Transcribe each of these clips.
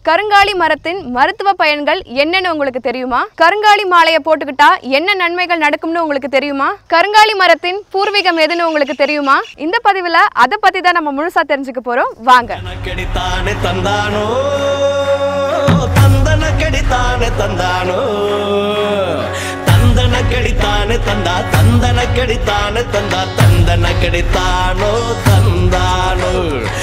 கருங்காலி மரத்தின் மருத்துவ பயன்கள் என்னன்னு உங்களுக்கு தெரியுமா கருங்காலி மாலையை போட்டுக்கிட்டா என்ன நன்மைகள் நடக்கும்னு உங்களுக்கு தெரியுமா கருங்காலி மரத்தின் பூர்வீகம் எதுன்னு உங்களுக்கு தெரியுமா இந்த பதிவுல அதை பத்தி தான் நம்ம முழுசா தெரிஞ்சுக்க போறோம் வாங்க கடித்தானே தந்தானோ தந்தன கடித்தானே தந்தானோ தந்தன கடித்தானே தந்தா தந்தன கடித்தானே தந்தா தந்தன கடித்தானோ தந்தானோ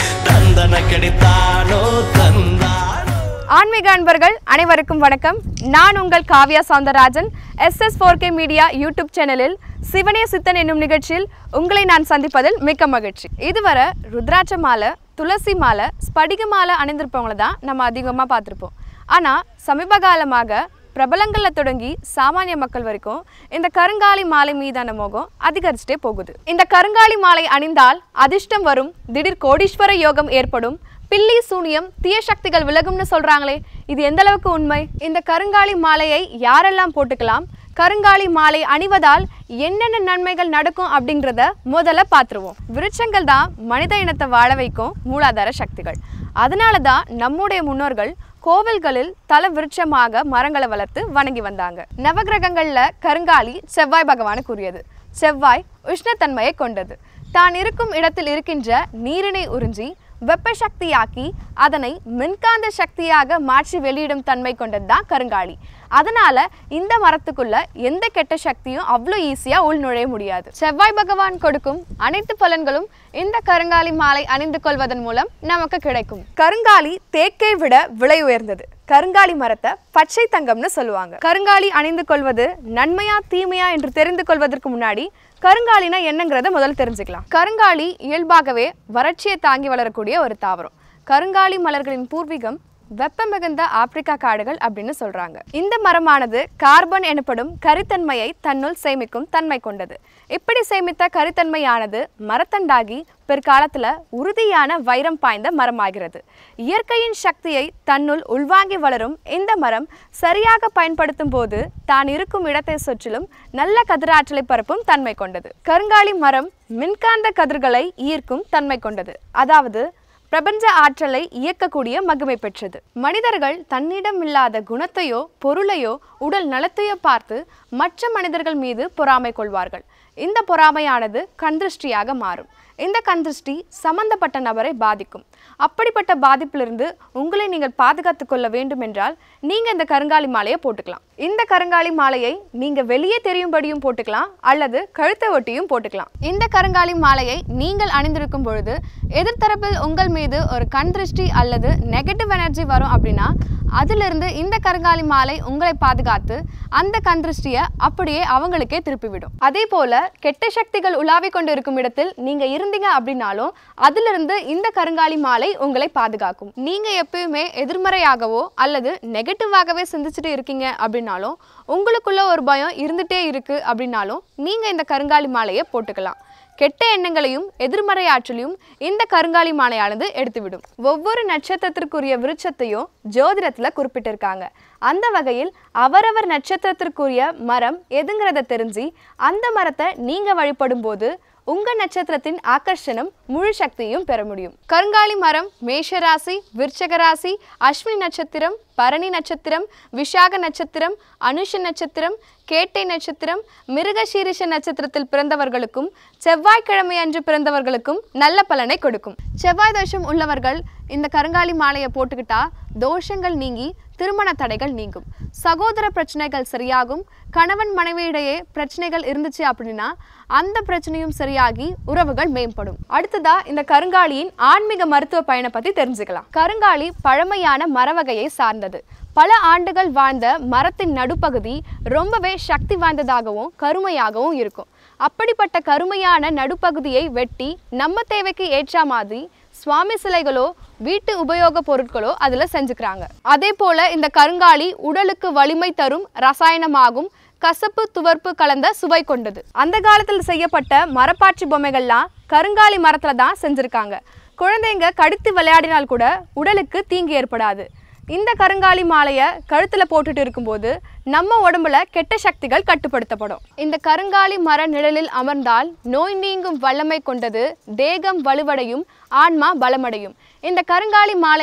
தந்தன கடித்தானோ தந்தானோ ஆன்மீக அன்பர்கள் அனைவருக்கும் வணக்கம் நான் உங்கள் Kavya Soundararajan S S four K media YouTube சேனலில் சிவனே சித்தன் என்னும் நிகழ்ச்சியில் உங்களை நான் சந்திப்பதில் மிக்க மகிழ்ச்சி இதுவரை ருத்ராட்ச மாலை துளசி மாலை ஸ்படிக மாலை அணிந்திருப்பவங்கள தான் நம்ம அதிகமாக பார்த்துருப்போம் ஆனால் சமீப காலமாக பிரபலங்களில் தொடங்கி சாமானிய மக்கள் வரைக்கும் இந்த கருங்காலி மாலை மீதான மோகம் அதிகரிச்சுட்டே போகுது இந்த கருங்காலி மாலை அணிந்தால் அதிர்ஷ்டம் வரும் திடீர் கோடீஸ்வர யோகம் ஏற்படும் பில்லி சூனியம் தீய சக்திகள் விலகும்னு சொல்றாங்களே இது எந்த அளவுக்கு உண்மை இந்த கருங்காலி மாலையை யாரெல்லாம் போட்டுக்கலாம் கருங்காலி மாலை அணிவதால் என்னென்ன நன்மைகள் நடக்கும் அப்படின்றத முதல்ல பார்த்துருவோம் விருட்சங்கள் தான் மனித இனத்தை வாழ வைக்கும் மூலாதார சக்திகள் அதனால தான் நம்முடைய முன்னோர்கள் கோவில்களில் தல விருட்சமாக மரங்களை வளர்த்து வணங்கி வந்தாங்க நவகிரகங்கள்ல கருங்காலி செவ்வாய் பகவானுக்குரியது செவ்வாய் உஷ்ணத்தன்மையை கொண்டது தான் இருக்கும் இடத்தில் இருக்கின்ற நீரினை உறிஞ்சி வெப்ப சக்தியாக்கி அதனை மின்காந்த சக்தியாக மாற்றி வெளியிடும் தன்மை கொண்டது தான் கருங்காலி அதனால இந்த மரத்துக்குள்ள எந்த கெட்ட சக்தியும் அவ்வளோ ஈஸியாக உள் நுழைய முடியாது செவ்வாய் பகவான் கொடுக்கும் அனைத்து பலன்களும் இந்த கருங்காலி மாலை அணிந்து கொள்வதன் மூலம் நமக்கு கிடைக்கும் கருங்காலி தேக்கை விட விலை உயர்ந்தது கருங்காலி மரத்தை பச்சை தங்கம்னு சொல்லுவாங்க கருங்காலி அணிந்து கொள்வது நன்மையா தீமையா என்று தெரிந்து கொள்வதற்கு முன்னாடி கருங்காலினா என்னங்கிறத முதல்ல தெரிஞ்சுக்கலாம் கருங்காலி இயல்பாகவே வறட்சியை தாங்கி வளரக்கூடிய ஒரு தாவரம் கருங்காலி மலர்களின் பூர்வீகம் வெப்பம் மிகுந்த ஆப்பிரிக்கா காடுகள் அப்படின்னு சொல்றாங்க இந்த மரமானது கார்பன் எனப்படும் கரித்தன்மையை தன்னுள் சேமிக்கும் தன்மை கொண்டது இப்படி சேமித்த கரித்தன்மையானது மரத்தண்டாகி பிற்காலத்துல உறுதியான வைரம் பாய்ந்த மரமாகிறது இயற்கையின் சக்தியை தன்னுள் உள்வாங்கி வளரும் இந்த மரம் சரியாக பயன்படுத்தும் போது தான் இருக்கும் இடத்தை சுற்றிலும் நல்ல கதிராற்றலை பரப்பும் தன்மை கொண்டது கருங்காலி மரம் மின்காந்த கதிர்களை ஈர்க்கும் தன்மை கொண்டது அதாவது பிரபஞ்ச ஆற்றலை இயக்கக்கூடிய மகிமை பெற்றது மனிதர்கள் தன்னிடம் இல்லாத குணத்தையோ பொருளையோ உடல் நலத்தையோ பார்த்து மற்ற மனிதர்கள் மீது பொறாமை கொள்வார்கள் இந்த பொறாமையானது கண்திருஷ்டியாக மாறும் இந்த கண்திருஷ்டி சம்பந்தப்பட்ட நபரை பாதிக்கும் அப்படிப்பட்ட பாதிப்பிலிருந்து உங்களை நீங்கள் பாதுகாத்துக் கொள்ள வேண்டும் என்றால் நீங்க இந்த கருங்காலி மாலையை போட்டுக்கலாம் இந்த கருங்காலி மாலையை நீங்க வெளியே தெரியும்படியும் போட்டுக்கலாம் அல்லது கழுத்தை ஒட்டியும் போட்டுக்கலாம் இந்த கருங்காலி மாலையை நீங்கள் அணிந்திருக்கும் பொழுது எதிர்த்தரப்பில் உங்கள் மீது ஒரு கண் திருஷ்டி அல்லது நெகட்டிவ் எனர்ஜி வரும் அப்படின்னா அதிலிருந்து இந்த கருங்காலி மாலை உங்களை பாதுகாத்து அந்த கண் திருஷ்டியை அப்படியே அவங்களுக்கே திருப்பிவிடும் அதே போல கெட்ட சக்திகள் உலாவிக் கொண்டு இருக்கும் இடத்தில் நீங்க இருந்தீங்க அப்படின்னாலும் அதிலிருந்து இந்த கருங்காலி மாலை உங்களை பாதுகாக்கும் நீங்க எப்பயுமே எதிர்மறையாகவோ அல்லது நெகட்டிவாகவே சிந்திச்சுட்டு இருக்கீங்க அப்படின்னாலும் உங்களுக்குள்ள ஒரு பயம் இருந்துட்டே இருக்கு அப்படின்னாலும் நீங்க இந்த கருங்காலி மாலையை போட்டுக்கலாம் கெட்ட எண்ணங்களையும் எதிர்மறை ஆற்றலையும் இந்த கருங்காலி மாலையானது எடுத்துவிடும் ஒவ்வொரு நட்சத்திரத்திற்குரிய விருட்சத்தையும் ஜோதிடத்தில் குறிப்பிட்டிருக்காங்க அந்த வகையில் அவரவர் நட்சத்திரத்திற்குரிய மரம் எதுங்கிறத தெரிஞ்சு அந்த மரத்தை நீங்க வழிபடும் போது உங்க நட்சத்திரத்தின் ஆக்கர்ஷணம் முழு சக்தியையும் பெற முடியும் கருங்காலி மரம் மேஷ ராசி விருச்சக ராசி அஸ்வினி நட்சத்திரம் பரணி நட்சத்திரம் விஷாக நட்சத்திரம் அனுஷ நட்சத்திரம் கேட்டை நட்சத்திரம் மிருகசீரிஷ நட்சத்திரத்தில் பிறந்தவர்களுக்கும் செவ்வாய்க்கிழமை அன்று பிறந்தவர்களுக்கும் நல்ல பலனை கொடுக்கும் செவ்வாய் தோஷம் உள்ளவர்கள் இந்த கருங்காலி மாலையை போட்டுக்கிட்டா தோஷங்கள் நீங்கி திருமண தடைகள் நீங்கும் சகோதர பிரச்சனைகள் சரியாகும் கணவன் மனைவியிடையே பிரச்சனைகள் இருந்துச்சு அப்படின்னா அந்த பிரச்சனையும் சரியாகி உறவுகள் மேம்படும் அடுத்ததா இந்த கருங்காலியின் ஆன்மீக மருத்துவ பயனை பத்தி தெரிஞ்சுக்கலாம் கருங்காலி பழமையான மரவகையை சார்ந்தது பல ஆண்டுகள் வாழ்ந்த மரத்தின் நடுப்பகுதி ரொம்பவே சக்தி வாய்ந்ததாகவும் கருமையாகவும் இருக்கும் அப்படிப்பட்ட கருமையான நடுப்பகுதியை வெட்டி நம்ம தேவைக்கு ஏற்ற மாதிரி சுவாமி சிலைகளோ வீட்டு உபயோக பொருட்களோ அதில் செஞ்சுக்கிறாங்க அதே போல இந்த கருங்காலி உடலுக்கு வலிமை தரும் ரசாயனமாகும் கசப்பு துவர்ப்பு கலந்த சுவை கொண்டது அந்த காலத்தில் செய்யப்பட்ட மரப்பாச்சி பொம்மைகள்லாம் கருங்காலி மரத்துல தான் செஞ்சிருக்காங்க குழந்தைங்க கடித்து விளையாடினால் கூட உடலுக்கு தீங்கு ஏற்படாது இந்த கருங்காலி மாலையை கழுத்தில் போட்டுட்டு இருக்கும்போது நம்ம உடம்புல கெட்ட சக்திகள் கட்டுப்படுத்தப்படும் இந்த கருங்காலி மர நிழலில் அமர்ந்தால் நோய் நீங்கும் வல்லமை கொண்டது தேகம் வலுவடையும் ஆன்மா பலமடையும் இந்த கருங்காலி மாலையை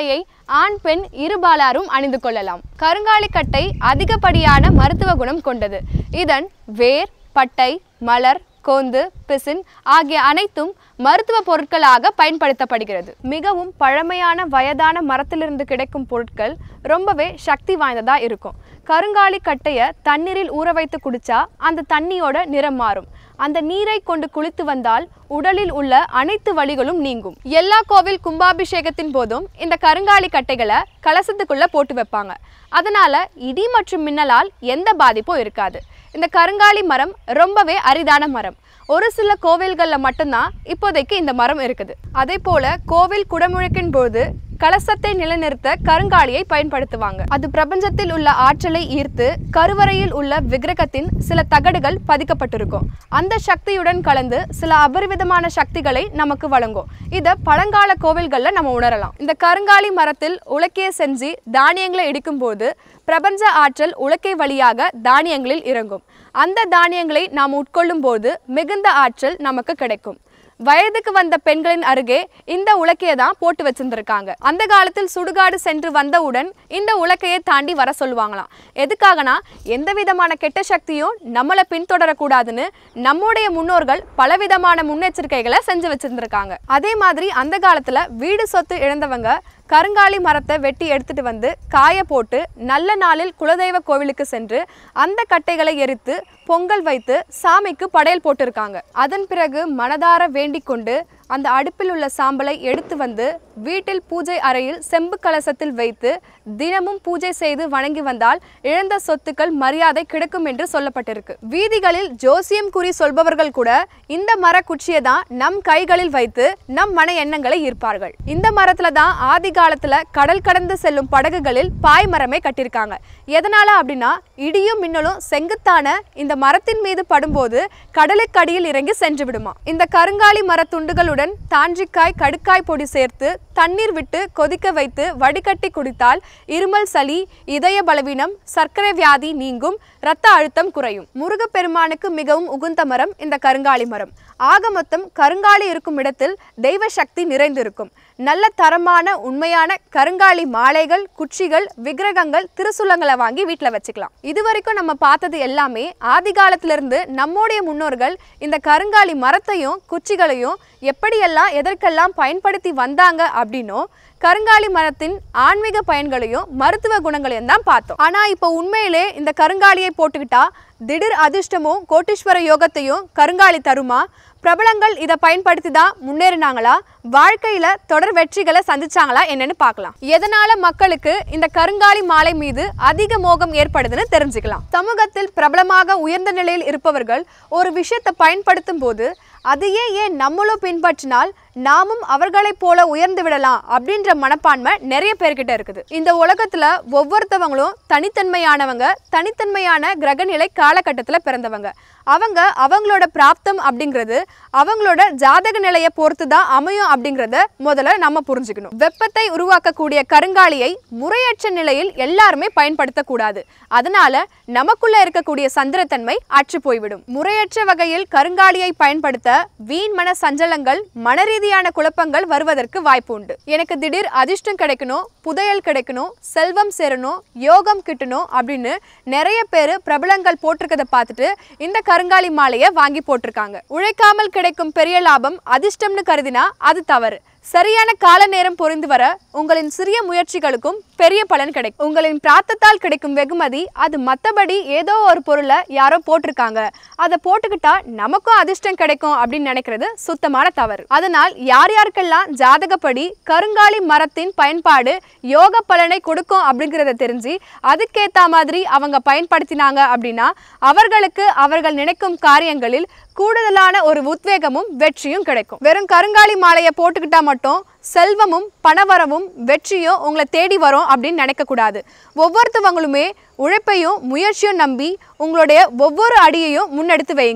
ஆண் பெண் இருபாலாரும் அணிந்து கொள்ளலாம் கருங்காலி கட்டை அதிகப்படியான மருத்துவ குணம் கொண்டது இதன் வேர் பட்டை மலர் கோந்து பிசின் ஆகிய அனைத்தும் மருத்துவ பொருட்களாக பயன்படுத்தப்படுகிறது மிகவும் பழமையான வயதான மரத்திலிருந்து கிடைக்கும் பொருட்கள் ரொம்பவே சக்தி வாய்ந்ததா இருக்கும் கருங்காலி கட்டைய தண்ணீரில் ஊற வைத்து குடிச்சா அந்த தண்ணியோட நிறம் மாறும் அந்த நீரை கொண்டு குளித்து வந்தால் உடலில் உள்ள அனைத்து வலிகளும் நீங்கும் எல்லா கோவில் கும்பாபிஷேகத்தின் போதும் இந்த கருங்காலி கட்டைகளை கலசத்துக்குள்ள போட்டு வைப்பாங்க அதனால இடி மற்றும் மின்னலால் எந்த பாதிப்பும் இருக்காது இந்த கருங்காலி மரம் ரொம்பவே அரிதான மரம் ஒரு சில கோவில்களில் மட்டும்தான் இப்போதைக்கு இந்த மரம் இருக்குது அதே போல கோவில் குடமுழுக்கின் போது கலசத்தை நிலைநிறுத்த கருங்காலியை பயன்படுத்துவாங்க அது பிரபஞ்சத்தில் உள்ள ஆற்றலை ஈர்த்து கருவறையில் உள்ள விக்கிரகத்தின் சில தகடுகள் பதிக்கப்பட்டிருக்கும் அந்த சக்தியுடன் கலந்து சில அபரிவிதமான சக்திகளை நமக்கு வழங்கும் இதை பழங்கால கோவில்களில் நம்ம உணரலாம் இந்த கருங்காலி மரத்தில் உலக்கையை செஞ்சு தானியங்களை இடிக்கும்போது பிரபஞ்ச ஆற்றல் உலக்கை வழியாக தானியங்களில் இறங்கும் அந்த தானியங்களை நாம் உட்கொள்ளும் போது மிகுந்த ஆற்றல் நமக்கு கிடைக்கும் வயதுக்கு வந்த பெண்களின் அருகே இந்த உலக்கையை தான் போட்டு வச்சிருந்திருக்காங்க அந்த காலத்தில் சுடுகாடு சென்று வந்தவுடன் இந்த உலக்கையை தாண்டி வர சொல்லுவாங்களாம் எதுக்காகனா எந்த விதமான கெட்ட சக்தியும் நம்மளை பின்தொடரக்கூடாதுன்னு நம்முடைய முன்னோர்கள் பலவிதமான முன்னெச்சரிக்கைகளை செஞ்சு வச்சிருந்திருக்காங்க அதே மாதிரி அந்த காலத்துல வீடு சொத்து இழந்தவங்க கருங்காலி மரத்தை வெட்டி எடுத்துட்டு வந்து காய போட்டு நல்ல நாளில் குலதெய்வ கோவிலுக்கு சென்று அந்த கட்டைகளை எரித்து பொங்கல் வைத்து சாமிக்கு படையல் போட்டிருக்காங்க அதன் பிறகு மனதார வேண்டிக் கொண்டு அந்த அடுப்பில் உள்ள சாம்பலை எடுத்து வந்து வீட்டில் பூஜை அறையில் செம்பு கலசத்தில் வைத்து தினமும் பூஜை செய்து வணங்கி வந்தால் இழந்த சொத்துக்கள் மரியாதை கிடைக்கும் என்று சொல்லப்பட்டிருக்கு வீதிகளில் ஜோசியம் கூறி சொல்பவர்கள் கூட இந்த மரக்குச்சியை தான் நம் கைகளில் வைத்து நம் மன எண்ணங்களை ஈர்ப்பார்கள் இந்த மரத்துல தான் ஆதி காலத்துல கடல் கடந்து செல்லும் படகுகளில் பாய் மரமே கட்டியிருக்காங்க எதனால அப்படின்னா இடியும் மின்னலும் செங்குத்தான இந்த மரத்தின் மீது படும்போது கடலுக்கடியில் இறங்கி சென்று விடுமா இந்த கருங்காலி மரத்துண்டுகளுடன் தாஞ்சிக்காய் கடுக்காய் பொடி சேர்த்து தண்ணீர் விட்டு கொதிக்க வைத்து வடிகட்டி குடித்தால் இருமல் சளி இதய பலவீனம் சர்க்கரை வியாதி நீங்கும் இரத்த அழுத்தம் குறையும் முருகப்பெருமானுக்கு மிகவும் உகுந்த மரம் இந்த கருங்காலி மரம் ஆக மொத்தம் கருங்காலி இருக்கும் இடத்தில் தெய்வ சக்தி நிறைந்திருக்கும் நல்ல தரமான உண்மையான கருங்காலி மாலைகள் குச்சிகள் விக்கிரகங்கள் திருசுலங்களை வாங்கி வீட்டில் வச்சுக்கலாம் இது வரைக்கும் நம்ம பார்த்தது எல்லாமே ஆதி காலத்திலிருந்து நம்முடைய முன்னோர்கள் இந்த கருங்காலி மரத்தையும் குச்சிகளையும் எப்படியெல்லாம் எதற்கெல்லாம் பயன்படுத்தி வந்தாங்க அப்படின்னும் கருங்காலி மரத்தின் ஆன்மீக பயன்களையும் மருத்துவ குணங்களையும் தான் பார்த்தோம் ஆனா இப்போ உண்மையிலே இந்த கருங்காலியை போட்டுக்கிட்டா திடீர் அதிர்ஷ்டமும் கோட்டீஸ்வர யோகத்தையும் கருங்காலி தருமா பிரபலங்கள் இதை பயன்படுத்தி தான் முன்னேறினாங்களா வாழ்க்கையில தொடர் வெற்றிகளை சந்திச்சாங்களா என்னன்னு பார்க்கலாம் எதனால மக்களுக்கு இந்த கருங்காலி மாலை மீது அதிக மோகம் ஏற்படுதுன்னு தெரிஞ்சுக்கலாம் சமூகத்தில் பிரபலமாக உயர்ந்த நிலையில் இருப்பவர்கள் ஒரு விஷயத்தை பயன்படுத்தும் போது அதையே ஏன் நம்மளும் பின்பற்றினால் நாமும் அவர்களைப் போல உயர்ந்து விடலாம் அப்படின்ற மனப்பான்மை நிறைய பேர்கிட்ட இருக்குது இந்த உலகத்துல ஒவ்வொருத்தவங்களும் தனித்தன்மையானவங்க தனித்தன்மையான கிரகநிலை காலகட்டத்தில் பிறந்தவங்க அவங்க அவங்களோட பிராப்தம் அப்படிங்கிறது அவங்களோட ஜாதக நிலையை பொறுத்து தான் அமையும் அப்படிங்கிறத முதல்ல நம்ம புரிஞ்சுக்கணும் வெப்பத்தை உருவாக்கக்கூடிய கருங்காலியை முறையற்ற நிலையில் எல்லாருமே பயன்படுத்தக்கூடாது அதனால நமக்குள்ள இருக்கக்கூடிய சந்திரத்தன்மை அற்று போய்விடும் முறையற்ற வகையில் கருங்காலியை பயன்படுத்த வீண் மன சஞ்சலங்கள் மனரீதியான குழப்பங்கள் வருவதற்கு வாய்ப்பு உண்டு எனக்கு திடீர் அதிர்ஷ்டம் கிடைக்கணும் புதையல் கிடைக்கணும் செல்வம் சேரணும் யோகம் கிட்டணும் அப்படின்னு நிறைய பேர் பிரபலங்கள் போட்டிருக்கதை பார்த்துட்டு இந்த கருங்காலி மாலையை வாங்கி போட்டிருக்காங்க உழைக்காமல் கிடைக்கும் பெரிய லாபம் அதிர்ஷ்டம்னு கருதினா அது தவறு சரியான கால நேரம் பொருந்து வர உங்களின் சிறிய முயற்சிகளுக்கும் பெரிய பலன் கிடைக்கும் உங்களின் பிரார்த்தத்தால் கிடைக்கும் வெகுமதி அது மற்றபடி ஏதோ ஒரு பொருளை யாரோ போட்டிருக்காங்க அதை போட்டுக்கிட்டா நமக்கும் அதிர்ஷ்டம் கிடைக்கும் அப்படின்னு நினைக்கிறது சுத்தமான தவறு அதனால் யார் யாருக்கெல்லாம் ஜாதகப்படி கருங்காலி மரத்தின் பயன்பாடு யோக பலனை கொடுக்கும் அப்படிங்கிறத தெரிஞ்சு அதுக்கேத்த மாதிரி அவங்க பயன்படுத்தினாங்க அப்படின்னா அவர்களுக்கு அவர்கள் நினைக்கும் காரியங்களில் கூடுதலான ஒரு உத்வேகமும் வெற்றியும் கிடைக்கும் வெறும் கருங்காலி மாலையை போட்டுக்கிட்டா மட்டும் செல்வமும் பணவரவும் வெற்றியும் உங்களை தேடி வரும் அப்படின்னு நினைக்கக்கூடாது ஒவ்வொருத்தவங்களுமே உழைப்பையும் முயற்சியும் நம்பி உங்களுடைய ஒவ்வொரு அடியையும் முன்னெடுத்து வையுங்க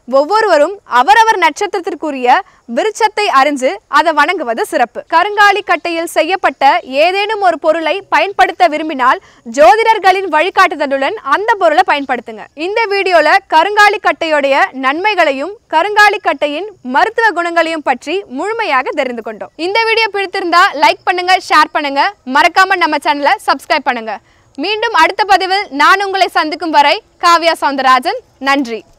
ஒவ்வொருவரும் அவரவர் நட்சத்திரத்திற்குரிய விருட்சத்தை அறிஞ்சு அதை வணங்குவது சிறப்பு கருங்காலி கட்டையில் செய்யப்பட்ட ஏதேனும் ஒரு பொருளை பயன்படுத்த விரும்பினால் ஜோதிடர்களின் வழிகாட்டுதலுடன் அந்த பொருளை பயன்படுத்துங்க இந்த வீடியோல கருங்காலி கட்டையுடைய நன்மைகளையும் கருங்காலி கட்டையின் மருத்துவ குணங்களையும் பற்றி முழுமையாக தெரிந்து கொண்டோம் இந்த வீடியோ பிடித்திருந்தா லைக் பண்ணுங்க ஷேர் பண்ணுங்க மறக்காம நம்ம சேனலை சப்ஸ்கிரைப் பண்ணுங்க மீண்டும் அடுத்த பதிவில் நான் உங்களை சந்திக்கும் வரை காவ்யா சவுந்தரராஜன் நன்றி